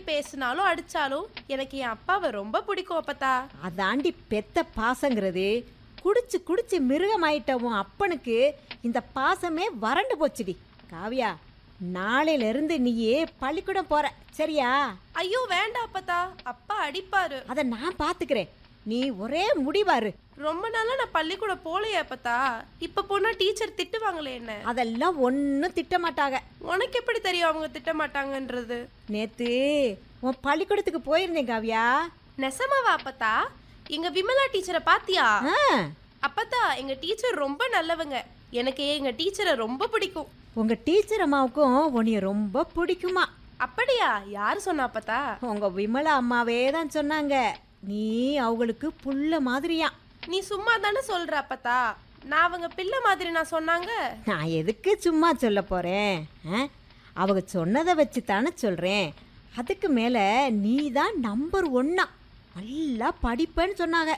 பேசினாலும் அடிச்சாலும் எனக்கு என் அப்பாவை ரொம்ப பிடிக்கும் அப்பத்தா அதாண்டி பெத்த பாசங்கிறது குடிச்சு குடிச்சு மிருகமாயிட்ட உன் அப்பனுக்கு இந்த பாசமே வறண்டு போச்சுடி காவியா நாளையில இருந்து நீயே பள்ளிக்கூடம் போற சரியா ஐயோ வேண்டாம் அப்பத்தா அப்பா அடிப்பாரு அதை நான் பாத்துக்கிறேன் நீ ஒரே முடிவாரு ரொம்ப நாளா நான் பள்ளிக்கூடம் போலையே அப்பத்தா இப்ப போனா டீச்சர் திட்டுவாங்களே என்ன அதெல்லாம் ஒன்றும் திட்ட மாட்டாங்க உனக்கு எப்படி தெரியும் அவங்க திட்ட மாட்டாங்கன்றது நேத்து உன் பள்ளிக்கூடத்துக்கு போயிருந்தேன் காவியா நெசமாவா அப்பத்தா எங்க விமலா டீச்சரை பாத்தியா ஆ அப்பத்தா எங்க டீச்சர் ரொம்ப நல்லவங்க எனக்கு எங்க டீச்சரை ரொம்ப பிடிக்கும் உங்க டீச்சர் அம்மாவுக்கும் உன்னைய ரொம்ப பிடிக்குமா அப்படியா யாரு சொன்னா அப்பத்தா உங்க விமலா அம்மாவே தான் சொன்னாங்க நீ அவங்களுக்கு புள்ள மாதிரியா நீ சும்மா தானே சொல்ற அப்பத்தா நான் அவங்க பிள்ளை மாதிரி நான் சொன்னாங்க நான் எதுக்கு சும்மா சொல்ல போறேன் ஆ? அவங்க சொன்னதை வச்சு தானே சொல்றேன் அதுக்கு மேல நீ தான் நம்பர் ஒன்னா நல்லா படிப்பேன்னு சொன்னாங்க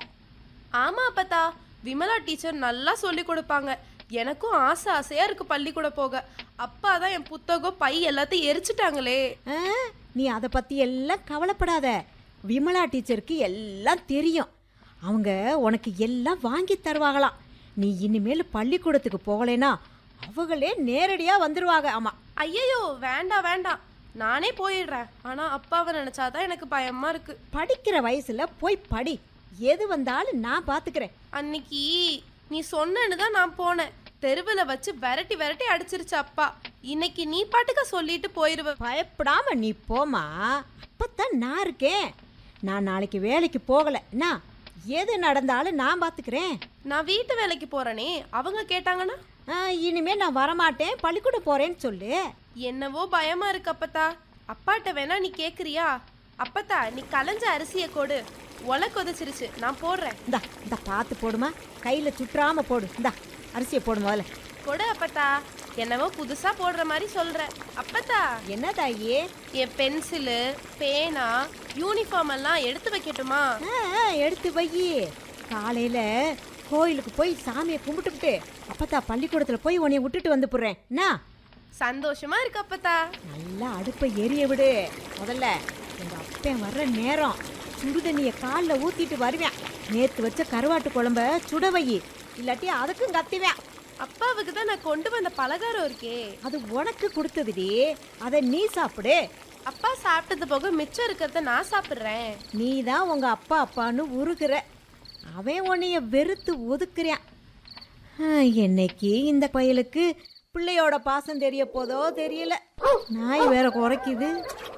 ஆமா அப்பத்தா விமலா டீச்சர் நல்லா சொல்லி கொடுப்பாங்க எனக்கும் ஆசை ஆசையா இருக்கு பள்ளிக்கூடம் போக அப்பா தான் என் புத்தகம் பை எல்லாத்தையும் எரிச்சிட்டாங்களே ஆ? நீ அதை பத்தி எல்லாம் கவலைப்படாத விமலா டீச்சருக்கு எல்லாம் தெரியும் அவங்க உனக்கு எல்லாம் வாங்கி தருவாங்களாம் நீ இனிமேல் பள்ளிக்கூடத்துக்கு போகலைன்னா அவங்களே நேரடியா வந்துருவாங்க ஆமா ஐயையோ வேண்டாம் வேண்டாம் நானே போயிடுறேன் ஆனா அப்பாவை நினைச்சாதான் எனக்கு பயமா இருக்கு படிக்கிற வயசுல போய் படி எது வந்தாலும் நான் பாத்துக்கிறேன் அன்னைக்கு நீ சொன்னேன்னு தான் நான் போனேன் தெருவில் வச்சு விரட்டி விரட்டி அடிச்சிருச்சு அப்பா இன்னைக்கு நீ பாட்டுக்க சொல்லிட்டு போயிருவ பயப்படாம நீ போமா அப்பத்தான் நான் இருக்கேன் நான் நாளைக்கு வேலைக்கு போகல என்ன எது நடந்தாலும் நான் பாத்துக்கிறேன் நான் வீட்டு வேலைக்கு போறேனே அவங்க கேட்டாங்கன்னா ஆ, இனிமே நான் வரமாட்டேன் பள்ளிக்கூடம் போறேன்னு சொல்லு என்னவோ பயமா இருக்கு அப்பத்தா அப்பாட்ட வேணா நீ கேக்குறியா அப்பத்தா நீ கலைஞ்ச அரிசியை கொடு ஒலை கொதிச்சிருச்சு நான் போடுறேன் இந்தா இந்த பார்த்து போடுமா கையில சுற்றாம போடு இந்தா அரிசியை போடு முதல்ல கொடு அப்பத்தா என்னவோ புதுசா போடுற மாதிரி சொல்ற அப்பத்தா என்ன தாயி என் பென்சிலு பேனா யூனிஃபார்ம் எல்லாம் எடுத்து வைக்கட்டுமா ஆ, ஆ, எடுத்து வை காலையில கோயிலுக்கு போய் சாமியை கும்பிட்டுவிட்டு அப்பத்தா பள்ளிக்கூடத்துல போய் உன்னைய விட்டுட்டு வந்து போடுறேன் என்ன சந்தோஷமா இருக்கு அப்பத்தா நல்லா அடுப்பை எரிய விடு முதல்ல உங்க அப்பன் வர்ற நேரம் சுடுதண்ணிய காலில் ஊத்திட்டு வருவேன் நேத்து வச்ச கருவாட்டு குழம்ப சுட வை இல்லாட்டி அதுக்கும் கத்துவேன் அப்பாவுக்கு தான் நான் கொண்டு வந்த பலகாரம் இருக்கே அது உனக்கு கொடுத்ததுடி அதை நீ சாப்பிடு அப்பா சாப்பிட்டது போக மிச்சம் இருக்கிறத நான் சாப்பிட்றேன் நீ தான் உங்க அப்பா அப்பான்னு உருகுற அவன் உன்னைய வெறுத்து ஒதுக்குறான் ஆ, என்னைக்கு இந்த பயலுக்கு பிள்ளையோட பாசம் தெரிய போதோ தெரியல நாய் வேற குறைக்குது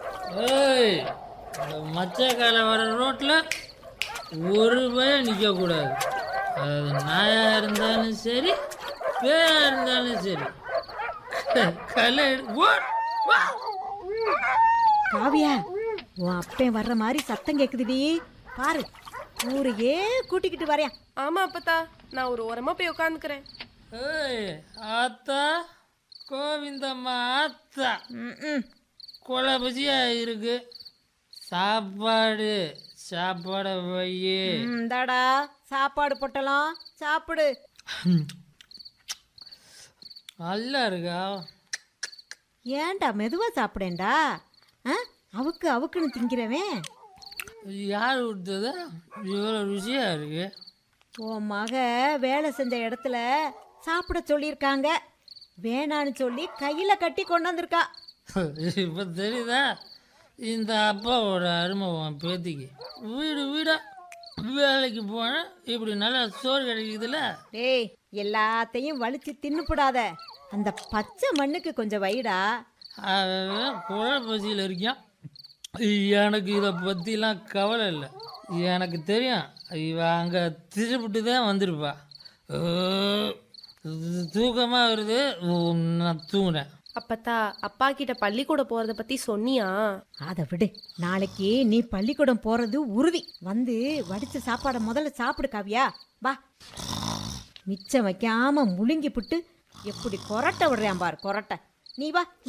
ஏய் இந்த மச்சக்கால வர ரோட்டில் ஒரு பயம் நிற்கக்கூடாது அது நாயாக இருந்தாலும் சரி பேயா இருந்தாலும் சரி கலை ஓட் வா காவியா உன் அப்பன் வர்ற மாதிரி சத்தம் கேக்குதுடி பாரு ஊரையே கூட்டிக்கிட்டு வரேன் ஆமா அப்பத்தா நான் ஒரு ஓரமா போய் உட்காந்துக்கிறேன் ஏய் ஆத்தா கோவிந்தம்மா ஆத்தா ம்ம். கொலை பசியா இருக்கு சாப்பாடு சாப்பாடை வையே இந்தாடா சாப்பாடு பொட்டலாம் சாப்பிடு நல்லா இருக்கா ஏன்டா மெதுவா சாப்பிடேன்டா ஆ? அவுக்கு அவுக்குன்னு திங்கிறவன் யார் கொடுத்ததா இவ்வளோ ருசியா இருக்கு உன் மக வேலை செஞ்ச இடத்துல சாப்பிட சொல்லியிருக்காங்க வேணான்னு சொல்லி கையில கட்டி கொண்டு வந்திருக்கா இப்போ தெரியுதா இந்த அப்பாவோட அருமை உன் பேத்திக்கு வீடு வீடா வேலைக்கு போனால் இப்படி நல்லா சோறு கிடைக்குதுல்ல டேய் எல்லாத்தையும் வலிச்சு தின்னுப்படாத அந்த பச்சை மண்ணுக்கு கொஞ்சம் வைடா அவன் குழ பசியில் இருக்கான் எனக்கு இதை பற்றிலாம் கவலை இல்லை எனக்கு தெரியும் இவ அங்கே திருப்பிட்டு தான் வந்திருப்பா தூக்கமாக வருது நான் தூங்குறேன் அப்பத்தா அப்பா கிட்ட பள்ளிக்கூடம் போறத பத்தி சொன்னியா அதை விடு நாளைக்கு நீ பள்ளிக்கூடம் போறது உறுதி வந்து வடிச்ச சாப்பாடை முதல்ல சாப்பிடு காவியா வா மிச்சம் வைக்காம முழுங்கி புட்டு எப்படி கொரட்டை விடுறான் பார் கொரட்டை நீ வா